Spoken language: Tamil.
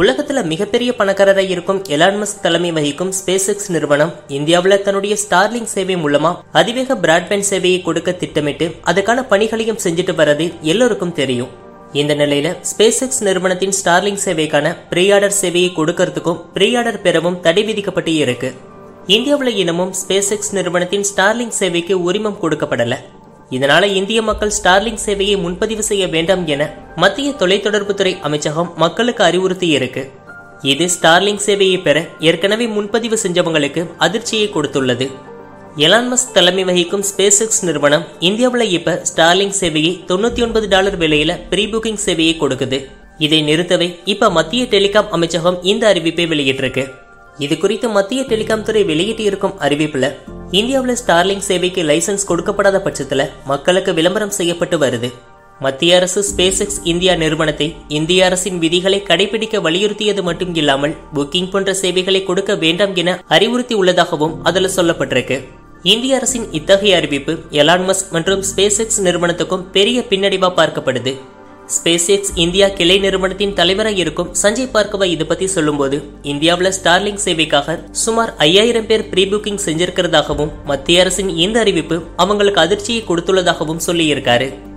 உலகத்துல மிகப்பெரிய பணக்காரராக இருக்கும் எலான் மஸ்க் தலைமை வகிக்கும் ஸ்பேஸ் எக்ஸ் நிறுவனம் இந்தியாவுல தன்னுடைய ஸ்டார்லிங் சேவை மூலமா அதிவேக பிராட்பேண்ட் சேவையை கொடுக்க திட்டமிட்டு அதுக்கான பணிகளையும் செஞ்சுட்டு வர்றது எல்லோருக்கும் தெரியும் இந்த நிலையில ஸ்பேஸ் எக்ஸ் நிறுவனத்தின் ஸ்டார்லிங் சேவைக்கான ப்ரீ ஆர்டர் சேவையை கொடுக்கறதுக்கும் ப்ரீ ஆர்டர் பெறவும் தடை விதிக்கப்பட்டு இருக்கு இந்தியாவுல இன்னமும் ஸ்பேஸ் எக்ஸ் நிறுவனத்தின் ஸ்டார்லிங் சேவைக்கு உரிமம் கொடுக்கப்படல இதனால இந்திய மக்கள் ஸ்டார்லிங் சேவையை முன்பதிவு செய்ய வேண்டாம் என மத்திய தொலைத்தொடர்புத்துறை அமைச்சகம் மக்களுக்கு அறிவுறுத்தி இருக்கு இது ஸ்டார்லிங் சேவையை பெற ஏற்கனவே முன்பதிவு செஞ்சவங்களுக்கு அதிர்ச்சியை கொடுத்துள்ளது எலான் மஸ்க் தலைமை வகிக்கும் ஸ்பேஸ் எக்ஸ் நிறுவனம் இந்தியாவில் இப்ப ஸ்டார்லிங் சேவையை தொண்ணூத்தி ஒன்பது டாலர் விலையில ப்ரீ புக்கிங் சேவையை கொடுக்குது இதை நிறுத்தவே இப்ப மத்திய டெலிகாம் அமைச்சகம் இந்த அறிவிப்பை வெளியிட்டிருக்கு இது குறித்து மத்திய டெலிகாம் துறை வெளியிட்டு இருக்கும் அறிவிப்புல இந்தியாவில் ஸ்டார்லிங் சேவைக்கு லைசன்ஸ் கொடுக்கப்படாத பட்சத்துல மக்களுக்கு விளம்பரம் செய்யப்பட்டு வருது மத்திய அரசு ஸ்பேஸ் எக்ஸ் இந்தியா நிறுவனத்தை இந்திய அரசின் விதிகளை கடைபிடிக்க வலியுறுத்தியது மட்டும் இல்லாமல் புக்கிங் போன்ற சேவைகளை கொடுக்க வேண்டாம் என அறிவுறுத்தி உள்ளதாகவும் அதுல சொல்லப்பட்டிருக்கு இந்திய அரசின் இத்தகைய அறிவிப்பு எலான் மஸ்க் மற்றும் ஸ்பேஸ் எக்ஸ் நிறுவனத்துக்கும் பெரிய பின்னடைவா பார்க்கப்படுது ஸ்பேஸ் எக்ஸ் இந்தியா கிளை நிறுவனத்தின் தலைவராக இருக்கும் சஞ்சய் பார்க்கவா இது பத்தி சொல்லும்போது இந்தியாவில் ஸ்டார்லிங் சேவைக்காக சுமார் ஐயாயிரம் பேர் ப்ரீ புக்கிங் செஞ்சிருக்கிறதாகவும் மத்திய அரசின் இந்த அறிவிப்பு அவங்களுக்கு அதிர்ச்சியை கொடுத்துள்ளதாகவும் சொல்லியிருக்காரு